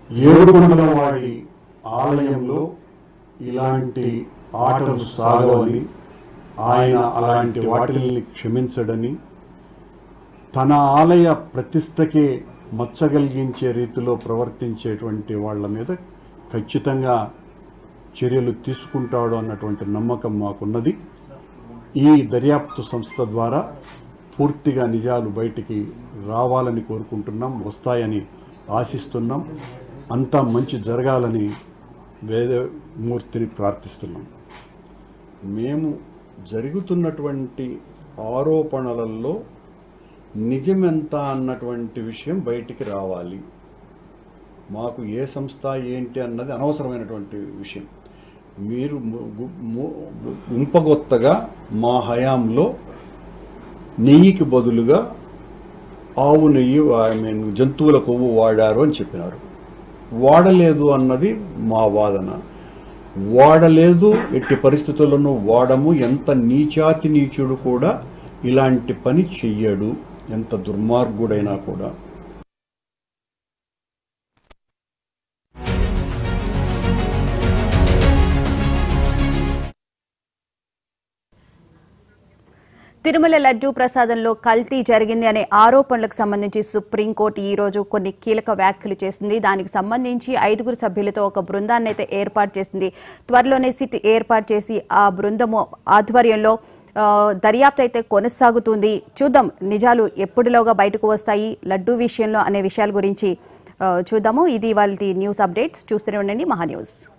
ఏడుకొండలవాడి ఆలయంలో ఇలాంటి ఆటలు సాగవని ఆయన అలాంటి వాటిల్ని క్షమించడని తన ఆలయ ప్రతిష్టకే మచ్చగలిగించే రీతిలో ప్రవర్తించేటువంటి వాళ్ళ మీద ఖచ్చితంగా చర్యలు తీసుకుంటాడు అన్నటువంటి నమ్మకం మాకున్నది ఈ దర్యాప్తు సంస్థ ద్వారా పూర్తిగా నిజాలు బయటికి రావాలని కోరుకుంటున్నాం వస్తాయని ఆశిస్తున్నాం అంతా మంచి జరగాలని వేదమూర్తిని ప్రార్థిస్తున్నాం మేము జరుగుతున్నటువంటి ఆరోపణలలో నిజమెంత అన్నటువంటి విషయం బయటికి రావాలి మాకు ఏ సంస్థ ఏంటి అన్నది అనవసరమైనటువంటి విషయం మీరు ము- గు- ము- ఉంపగొత్తగా మా హయాంలో నెయ్యికి బదులుగా ఆవు నెయ్యి ఐ మీన్ జంతువుల కొవ్వు వాడారు అని చెప్పినారు వాడలేదు అన్నది మా వాదన వాడలేదు ఎట్టి పరిస్థితుల్లోనూ వాడము ఎంత నీచాతి నీచుడు కూడా ఇలాంటి పని చెయ్యడు ఎంత దుర్మార్గుడైనా కూడా తిరుమల లడ్డూ ప్రసాదంలో కల్తీ జరిగింది అనే ఆరోపణలకు సంబంధించి సుప్రీంకోర్టు ఈ రోజు కొన్ని కీలక వ్యాఖ్యలు చేసింది దానికి సంబంధించి ఐదుగురు సభ్యులతో ఒక బృందాన్ని అయితే ఏర్పాటు చేసింది త్వరలోనే సిట్ ఏర్పాటు చేసి ఆ బృందము ఆధ్వర్యంలో ఆ, దర్యాప్తు అయితే కొనసాగుతుంది చూద్దాం నిజాలు ఎప్పటిలోగా బయటకు వస్తాయి లడ్డూ విషయంలో అనే విషయాల గురించి ఆ, చూద్దాము ఇది వాళ్ళ న్యూస్ అప్డేట్స్ చూస్తూనే ఉండండి మహా న్యూస్